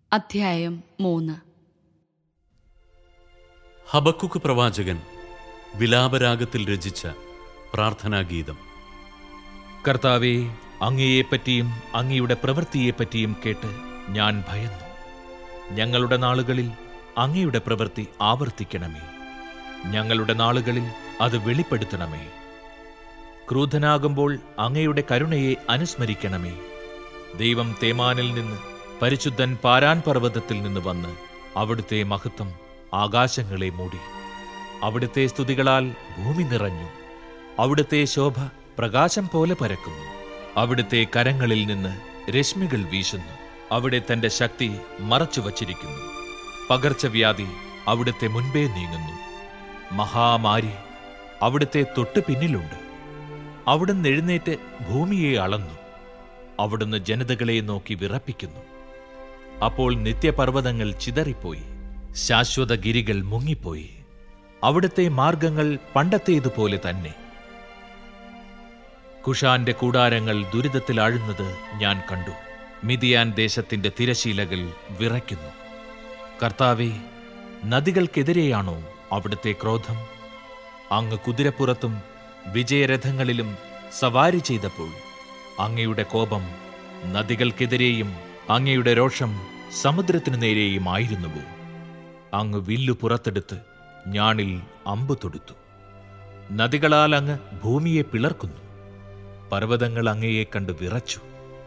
അധ്യായം മൂന്ന് ഹബക്കുക്ക് പ്രവാചകൻ വിലാപരാഗത്തിൽ രചിച്ച പ്രാർത്ഥനാഗീതം കർത്താവെ അങ്ങയെപ്പറ്റിയും അങ്ങയുടെ പ്രവൃത്തിയെപ്പറ്റിയും കേട്ട് ഞാൻ ഭയന്നു ഞങ്ങളുടെ നാളുകളിൽ അങ്ങയുടെ പ്രവൃത്തി ആവർത്തിക്കണമേ ഞങ്ങളുടെ നാളുകളിൽ അത് വെളിപ്പെടുത്തണമേ ക്രൂധനാകുമ്പോൾ അങ്ങയുടെ കരുണയെ അനുസ്മരിക്കണമേ ദൈവം തേമാനിൽ നിന്ന് പരിശുദ്ധൻ പാരാൻ പർവ്വതത്തിൽ നിന്ന് വന്ന് അവിടുത്തെ മഹത്വം ആകാശങ്ങളെ മൂടി അവിടുത്തെ സ്തുതികളാൽ ഭൂമി നിറഞ്ഞു അവിടുത്തെ ശോഭ പ്രകാശം പോലെ പരക്കുന്നു അവിടുത്തെ കരങ്ങളിൽ നിന്ന് രശ്മികൾ വീശുന്നു അവിടെ തന്റെ ശക്തി മറച്ചു വച്ചിരിക്കുന്നു പകർച്ചവ്യാധി അവിടുത്തെ മുൻപേ നീങ്ങുന്നു മഹാമാരി അവിടുത്തെ തൊട്ടു പിന്നിലുണ്ട് അവിടുന്ന് എഴുന്നേറ്റ് ഭൂമിയെ അളന്നു അവിടുന്ന് ജനതകളെ നോക്കി വിറപ്പിക്കുന്നു അപ്പോൾ നിത്യപർവ്വതങ്ങൾ ചിതറിപ്പോയി ശാശ്വത ഗിരികൾ മുങ്ങിപ്പോയി അവിടുത്തെ മാർഗങ്ങൾ പണ്ടത്തേതുപോലെ തന്നെ കുഷാന്റെ കൂടാരങ്ങൾ ദുരിതത്തിൽ ആഴുന്നത് ഞാൻ കണ്ടു മിതിയാൻ ദേശത്തിന്റെ തിരശീലകൾ വിറയ്ക്കുന്നു കർത്താവെ നദികൾക്കെതിരെയാണോ അവിടുത്തെ ക്രോധം അങ്ങ് കുതിരപ്പുറത്തും വിജയരഥങ്ങളിലും സവാരി ചെയ്തപ്പോൾ അങ്ങയുടെ കോപം നദികൾക്കെതിരെയും അങ്ങയുടെ രോഷം സമുദ്രത്തിനു നേരെയുമായിരുന്നുവോ അങ്ങ് വില്ലു പുറത്തെടുത്ത് ഞാണിൽ അമ്പ് തൊടുത്തു നദികളാൽ അങ്ങ് ഭൂമിയെ പിളർക്കുന്നു പർവ്വതങ്ങൾ അങ്ങയെ കണ്ട് വിറച്ചു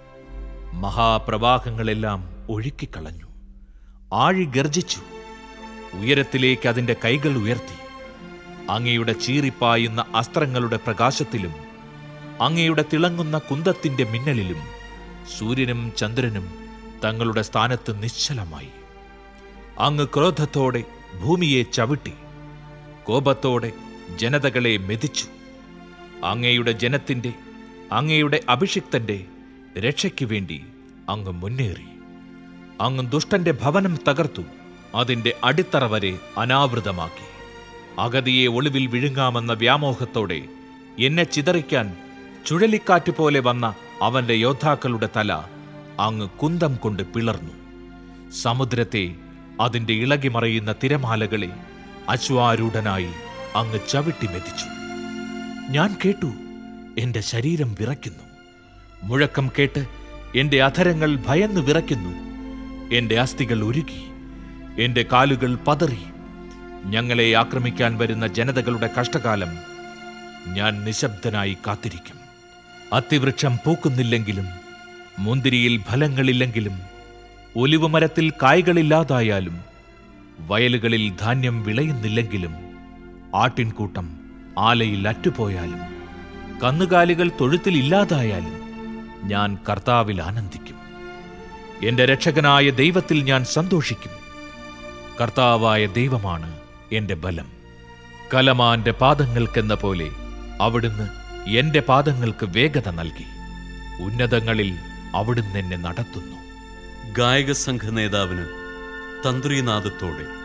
മഹാപ്രവാഹങ്ങളെല്ലാം ഒഴുക്കിക്കളഞ്ഞു ആഴി ഗർജിച്ചു ഉയരത്തിലേക്ക് അതിന്റെ കൈകൾ ഉയർത്തി അങ്ങയുടെ ചീറിപ്പായുന്ന അസ്ത്രങ്ങളുടെ പ്രകാശത്തിലും അങ്ങയുടെ തിളങ്ങുന്ന കുന്തത്തിന്റെ മിന്നലിലും സൂര്യനും ചന്ദ്രനും തങ്ങളുടെ സ്ഥാനത്ത് നിശ്ചലമായി അങ്ങ് ക്രോധത്തോടെ ഭൂമിയെ ചവിട്ടി കോപത്തോടെ ജനതകളെ മെതിച്ചു അങ്ങയുടെ ജനത്തിന്റെ അങ്ങയുടെ അഭിഷിക്തന്റെ രക്ഷയ്ക്കു വേണ്ടി അങ്ങ് മുന്നേറി അങ്ങ് ദുഷ്ടന്റെ ഭവനം തകർത്തു അതിന്റെ അടിത്തറ വരെ അനാവൃതമാക്കി അഗതിയെ ഒളിവിൽ വിഴുങ്ങാമെന്ന വ്യാമോഹത്തോടെ എന്നെ ചിതറിക്കാൻ ചുഴലിക്കാറ്റ് പോലെ വന്ന അവന്റെ യോദ്ധാക്കളുടെ തല അങ്ങ് കുന്തം കൊണ്ട് പിളർന്നു സമുദ്രത്തെ അതിന്റെ ഇളകിമറയുന്ന തിരമാലകളെ അശ്വാരൂഢനായി അങ്ങ് ചവിട്ടി മെതിച്ചു ഞാൻ കേട്ടു എന്റെ ശരീരം വിറയ്ക്കുന്നു മുഴക്കം കേട്ട് എന്റെ അധരങ്ങൾ ഭയന്ന് വിറയ്ക്കുന്നു എന്റെ അസ്ഥികൾ ഉരുകി എന്റെ കാലുകൾ പതറി ഞങ്ങളെ ആക്രമിക്കാൻ വരുന്ന ജനതകളുടെ കഷ്ടകാലം ഞാൻ നിശബ്ദനായി കാത്തിരിക്കും അത്തിവൃക്ഷം പൂക്കുന്നില്ലെങ്കിലും മുന്തിരിയിൽ ഫലങ്ങളില്ലെങ്കിലും ഒലിവുമരത്തിൽ കായ്കളില്ലാതായാലും വയലുകളിൽ ധാന്യം വിളയുന്നില്ലെങ്കിലും ആട്ടിൻകൂട്ടം ആലയിൽ അറ്റുപോയാലും കന്നുകാലികൾ തൊഴുത്തിൽ ഇല്ലാതായാലും ഞാൻ കർത്താവിൽ ആനന്ദിക്കും എന്റെ രക്ഷകനായ ദൈവത്തിൽ ഞാൻ സന്തോഷിക്കും കർത്താവായ ദൈവമാണ് എന്റെ ബലം കലമാന്റെ പാദങ്ങൾക്കെന്ന പോലെ അവിടുന്ന് എന്റെ പാദങ്ങൾക്ക് വേഗത നൽകി ഉന്നതങ്ങളിൽ അവിടുന്ന് എന്നെ നടത്തുന്നു ഗായക സംഘ നേതാവിന് തന്ത്രീനാദത്തോടെ